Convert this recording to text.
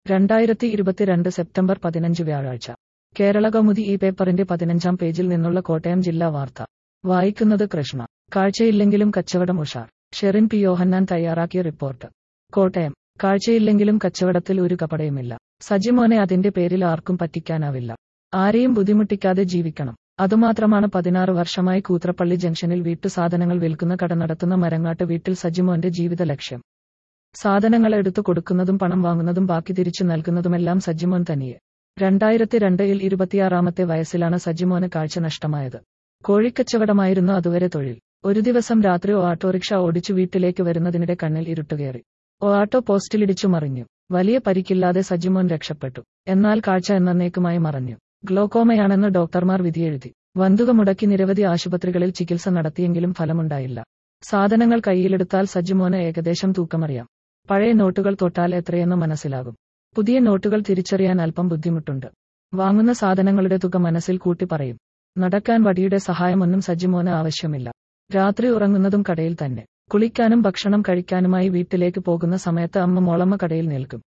രണ്ടായിരത്തി ഇരുപത്തിരണ്ട് സെപ്റ്റംബർ പതിനഞ്ച് വ്യാഴാഴ്ച കേരള കൗമുദി ഈ പേപ്പറിന്റെ പതിനഞ്ചാം പേജിൽ നിന്നുള്ള കോട്ടയം ജില്ലാ വാർത്ത വായിക്കുന്നത് കൃഷ്ണ കാഴ്ചയില്ലെങ്കിലും കച്ചവടം ഉഷാർ ഷെറിൻ പി യോഹന്നാൻ തയ്യാറാക്കിയ റിപ്പോർട്ട് കോട്ടയം കാഴ്ചയില്ലെങ്കിലും കച്ചവടത്തിൽ ഒരു കപടയുമില്ല സജിമോനെ അതിന്റെ പേരിൽ ആർക്കും പറ്റിക്കാനാവില്ല ആരെയും ബുദ്ധിമുട്ടിക്കാതെ ജീവിക്കണം അതുമാത്രമാണ് പതിനാറ് വർഷമായി കൂത്രപ്പള്ളി ജംഗ്ഷനിൽ വീട്ടുസാധനങ്ങൾ വിൽക്കുന്ന കട നടത്തുന്ന മരങ്ങാട്ട് വീട്ടിൽ സജിമോന്റെ ജീവിത ലക്ഷ്യം സാധനങ്ങൾ എടുത്തു കൊടുക്കുന്നതും പണം വാങ്ങുന്നതും ബാക്കി തിരിച്ചു നൽകുന്നതുമെല്ലാം സജിമോൻ തനിയെ രണ്ടായിരത്തി രണ്ടിൽ ഇരുപത്തിയാറാമത്തെ വയസ്സിലാണ് സജിമോന് കാഴ്ച നഷ്ടമായത് കോഴിക്കച്ചവടമായിരുന്നു അതുവരെ തൊഴിൽ ഒരു ദിവസം രാത്രി ഓട്ടോറിക്ഷ ഓടിച്ചു വീട്ടിലേക്ക് വരുന്നതിനിടെ കണ്ണിൽ ഇരുട്ടുകയറി ഓട്ടോ പോസ്റ്റിലിടിച്ചു മറിഞ്ഞു വലിയ പരിക്കില്ലാതെ സജിമോൻ രക്ഷപ്പെട്ടു എന്നാൽ കാഴ്ച എന്നേക്കുമായി മറഞ്ഞു ഗ്ലോക്കോമയാണെന്ന് ഡോക്ടർമാർ വിധിയെഴുതി വന്തുക മുടക്കി നിരവധി ആശുപത്രികളിൽ ചികിത്സ നടത്തിയെങ്കിലും ഫലമുണ്ടായില്ല സാധനങ്ങൾ കയ്യിലെടുത്താൽ സജിമോന് ഏകദേശം തൂക്കമറിയാം പഴയ നോട്ടുകൾ തൊട്ടാൽ എത്രയെന്ന് മനസ്സിലാകും പുതിയ നോട്ടുകൾ തിരിച്ചറിയാൻ അല്പം ബുദ്ധിമുട്ടുണ്ട് വാങ്ങുന്ന സാധനങ്ങളുടെ തുക മനസ്സിൽ കൂട്ടി പറയും നടക്കാൻ വടിയുടെ സഹായമൊന്നും സജിമോന് ആവശ്യമില്ല രാത്രി ഉറങ്ങുന്നതും കടയിൽ തന്നെ കുളിക്കാനും ഭക്ഷണം കഴിക്കാനുമായി വീട്ടിലേക്ക് പോകുന്ന സമയത്ത് അമ്മ മോളമ്മ കടയിൽ നിൽക്കും